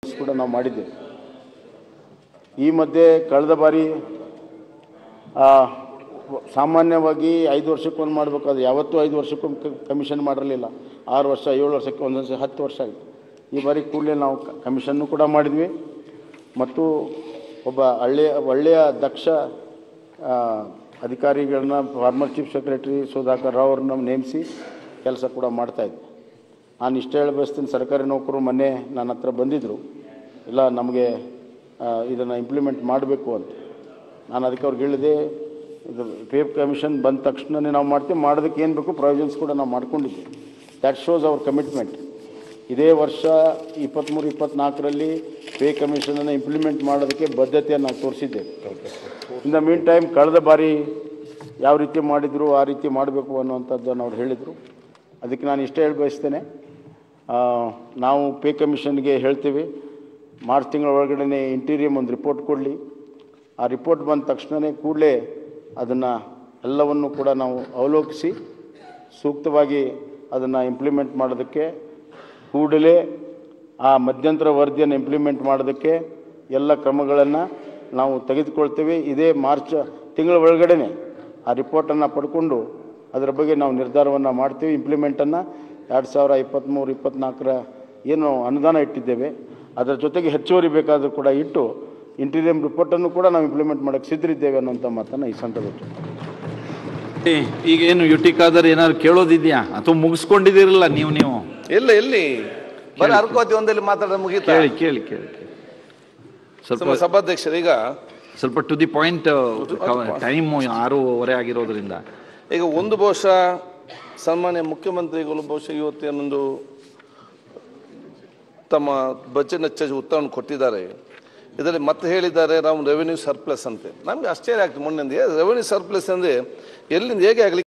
ಕೂಡ ನಾವು ಮಾಡಿದ್ದೇವೆ ಈ ಮಧ್ಯೆ ಕಳೆದ ಬಾರಿ ಆ, ಸಾಮಾನ್ಯವಾಗಿ ಐದು ವರ್ಷಕ್ಕೊಂದು ಮಾಡಬೇಕಾದ್ರೆ ಯಾವತ್ತೂ ಐದು ವರ್ಷಕ್ಕೊಮ್ಮೆ ಕ- ಕಮಿಷನ್ ಮಾಡಿರಲಿಲ್ಲ ಆರು ವರ್ಷ ಏಳು ವರ್ಷಕ್ಕೆ ಒಂದೊಂದು ಸಲ ಹತ್ತು ವರ್ಷ ಆಯಿತು ಈ ಬಾರಿ ಕೂಡಲೇ ನಾವು ಕ- ಕಮಿಷನ್ನು ಕೂಡ ಮಾಡಿದ್ವಿ ಮತ್ತು ಒಬ್ಬ ಒಳ್ಳೆಯ ಒಳ್ಳೆಯ ದಕ್ಷ ಆ, ಅಧಿಕಾರಿಗಳನ್ನ former chief secretary Sudhakar Rao ಅವ್ರನ್ನ ನೇಮಿಸಿ ಕೆಲಸ ಕೂಡ ಮಾಡ್ತಾಯಿದ್ವಿ ನಾನು ಇಷ್ಟ ಹೇಳಿ ಬಯಸ್ತೀನಿ ಸರ್ಕಾರಿ ನೌಕರರು ಮೊನ್ನೆ ನನ್ನ ಹತ್ರ ಬಂದಿದ್ದರು ಇಲ್ಲ ನಮಗೆ ಇದನ್ನು ಇಂಪ್ಲಿಮೆಂಟ್ ಮಾಡಬೇಕು ಅಂತ ನಾನು ಅದಕ್ಕೆ ಅವ್ರಿಗೆ ಹೇಳಿದೆ ಇದು ಪೇ ಕಮಿಷನ್ ಬಂದ ತಕ್ಷಣವೇ ನಾವು ಮಾಡ್ತೀವಿ ಮಾಡೋದಕ್ಕೆ ಏನು ಬೇಕು ಪ್ರೊವಿಷನ್ಸ್ ಕೂಡ ನಾವು ಮಾಡ್ಕೊಂಡಿದ್ದೀವಿ ದ್ಯಾಟ್ ಶೋಸ್ ಅವರ್ ಕಮಿಟ್ಮೆಂಟ್ ಇದೇ ವರ್ಷ ಇಪ್ಪತ್ತ್ಮೂರು ಇಪ್ಪತ್ತ್ನಾಲ್ಕರಲ್ಲಿ ಪೇ ಕಮಿಷನನ್ನು ಇಂಪ್ಲಿಮೆಂಟ್ ಮಾಡೋದಕ್ಕೆ ಬದ್ಧತೆಯನ್ನು ನಾವು ತೋರಿಸಿದ್ದೇವೆ ಇನ್ ದ ಮೀನ್ ಟೈಮ್ ಕಳೆದ ಬಾರಿ ಯಾವ ರೀತಿ ಮಾಡಿದ್ರು ಆ ರೀತಿ ಮಾಡಬೇಕು ಅನ್ನುವಂಥದ್ದನ್ನು ಅವ್ರು ಹೇಳಿದರು ಅದಕ್ಕೆ ನಾನು ಇಷ್ಟೇ ಹೇಳಿ ಬಯಸ್ತೇನೆ ಆ, ನಾವು ಪೇ ಕಮಿಷನ್ಗೆ ಹೇಳ್ತೀವಿ ಮಾರ್ಚ್ ತಿಂಗಳ ಒಳಗಡೆ ಇಂಟೀರಿಯಮ್ ಒಂದು ರಿಪೋರ್ಟ್ ಕೊಡಲಿ ಆ ರಿಪೋರ್ಟ್ ಬಂದ ತಕ್ಷಣವೇ ಕೂಡಲೇ ಅದನ್ನು ಎಲ್ಲವನ್ನು ಕೂಡ ನಾವು ಅವಲೋಕಿಸಿ ಸೂಕ್ತವಾಗಿ ಅದನ್ನು ಇಂಪ್ಲಿಮೆಂಟ್ ಮಾಡೋದಕ್ಕೆ ಕೂಡಲೇ ಆ ಮಧ್ಯಂತರ ವರದಿಯನ್ನು ಇಂಪ್ಲಿಮೆಂಟ್ ಮಾಡೋದಕ್ಕೆ ಎಲ್ಲ ಕ್ರಮಗಳನ್ನು ನಾವು ತೆಗೆದುಕೊಳ್ತೇವೆ ಇದೇ ಮಾರ್ಚ್ ತಿಂಗಳ ಒಳಗಡೆ ಆ ರಿಪೋರ್ಟನ್ನು ಪಡ್ಕೊಂಡು ಅದರ ಬಗ್ಗೆ ನಾವು ನಿರ್ಧಾರವನ್ನು ಮಾಡ್ತೀವಿ ಇಂಪ್ಲಿಮೆಂಟನ್ನು ಎರಡು ಸಾವಿರ ಇಪ್ಪತ್ತ್ಮೂರು ಇಪ್ಪತ್ತ್ನಾಲ್ಕರ ಏನು ಅನುದಾನ ಇಟ್ಟಿದ್ದೇವೆ ಅದರ ಜೊತೆಗೆ ಹೆಚ್ಚುವರಿ ಬೇಕಾದರೂ ಕೂಡ ಇಟ್ಟು ಇಂಟೀರಿಯಂ ರಿಪೋರ್ಟನ್ನು ಕೂಡ ನಾವು ಇಂಪ್ಲಿಮೆಂಟ್ ಮಾಡೋಕ್ಕೆ ಸಿದ್ಧರಿದ್ದೇವೆ ಅನ್ನೋಂಥ ಮಾತನ್ನು ಈ ಸಂದರ್ಭದಲ್ಲಿ ಏ, ಈಗ ಏನು ಯುಟಿಕಾದರೆ ಏನಾದ್ರು ಕೇಳೋದಿದ್ಯಾ ಅಥವಾ ಮುಗಿಸ್ಕೊಂಡಿದ್ದೀರಲ್ಲ ನೀವು ನೀವು ಇಲ್ಲ ಎಲ್ಲಿ ಬರೀ ಅರ್ಕೋತಿ ಒಂದಲ್ಲಿ ಮಾತಾಡೋದು ಮುಗೀತಾ ಕೇಳಿ ಕೇಳಿ ಕೇಳಿ ಕೇಳಿ. ಸ್ವಲ್ಪ ಸಮ- ಸಭಾಧ್ಯಕ್ಷರು ಈಗ ಸ್ವಲ್ಪ ಟು ದಿ ಪಾಯಿಂಟ್ ಟೈಮ್ ಆರೂವರೆ ಆಗಿರೋದ್ರಿಂದ ಈಗ ಒಂದು ಬಹುಶಃ ಸನ್ಮಾನ್ಯ ಮುಖ್ಯಮಂತ್ರಿಗಳು ಬಹುಶಃ ಇವತ್ತೇನೊಂದು ತಮ್ಮ ಬಜೆಟ್ನ ಚರ್ಚೆ ಉತ್ತರವನ್ನು ಕೊಟ್ಟಿದ್ದಾರೆ ಇದರಲ್ಲಿ ಮತ್ತೆ ಹೇಳಿದ್ದಾರೆ ನಾವು ರೆವೆನ್ಯೂ ಸರ್ಪ್ಲಸ್ ಅಂತೆ ನಮಗೆ ಆಶ್ಚರ್ಯ ಆಗ್ತದೆ ಮೊನ್ನೆ ರೆವೆನ್ಯೂ ಸರ್ಪ್ಲಸ್ ಅಂದರೆ ಎಲ್ಲಿಂದ ಹೇಗೆ ಆಗಲಿ